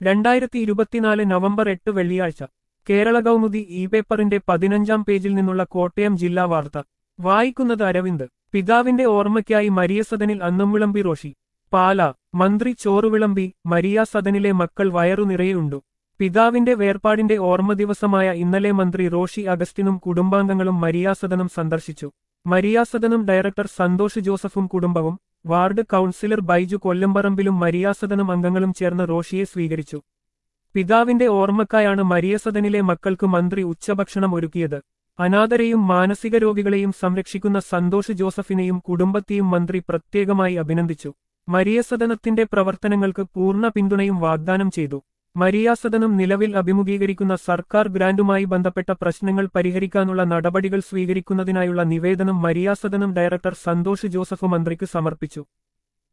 രണ്ടായിരത്തി ഇരുപത്തിനാല് നവംബർ എട്ട് വെള്ളിയാഴ്ച കേരള കൗമുദി ഇ പേപ്പറിന്റെ പതിനഞ്ചാം പേജിൽ നിന്നുള്ള കോട്ടയം ജില്ലാ വാർത്ത വായിക്കുന്നത് അരവിന്ദ് പിതാവിന്റെ ഓർമ്മയ്ക്കായി മരിയ സദനിൽ അന്നും വിളമ്പി റോഷി പാല മന്ത്രി ചോറ് വിളമ്പി മരിയ സദനിലെ മക്കൾ വയറു നിറയുണ്ടു പിതാവിന്റെ വേർപാടിന്റെ ഓർമ്മ ദിവസമായ ഇന്നലെ മന്ത്രി റോഷി അഗസ്റ്റിനും കുടുംബാംഗങ്ങളും മരിയാസദനം സന്ദർശിച്ചു മരിയാസദനം ഡയറക്ടർ സന്തോഷ് ജോസഫും കുടുംബവും വാർഡ് കൗൺസിലർ ബൈജു കൊല്ലംപറമ്പിലും മരിയാസദനം അംഗങ്ങളും ചേർന്ന് റോഷിയെ സ്വീകരിച്ചു പിതാവിന്റെ ഓർമ്മക്കായാണ് മരിയസദനിലെ മക്കൾക്ക് മന്ത്രി ഉച്ചഭക്ഷണം ഒരുക്കിയത് അനാഥരെയും മാനസിക രോഗികളെയും സംരക്ഷിക്കുന്ന സന്തോഷ് ജോസഫിനെയും കുടുംബത്തെയും മന്ത്രി പ്രത്യേകമായി അഭിനന്ദിച്ചു മരിയസദനത്തിന്റെ പ്രവർത്തനങ്ങൾക്ക് പൂർണ്ണ പിന്തുണയും വാഗ്ദാനം ചെയ്തു മരിയാസദനം നിലവിൽ അഭിമുഖീകരിക്കുന്ന സർക്കാർ ഗ്രാന്റുമായി ബന്ധപ്പെട്ട പ്രശ്നങ്ങൾ പരിഹരിക്കാനുള്ള നടപടികൾ സ്വീകരിക്കുന്നതിനായുള്ള നിവേദനം മരിയാസദനം ഡയറക്ടർ സന്തോഷ് ജോസഫ് മന്ത്രിക്ക് സമർപ്പിച്ചു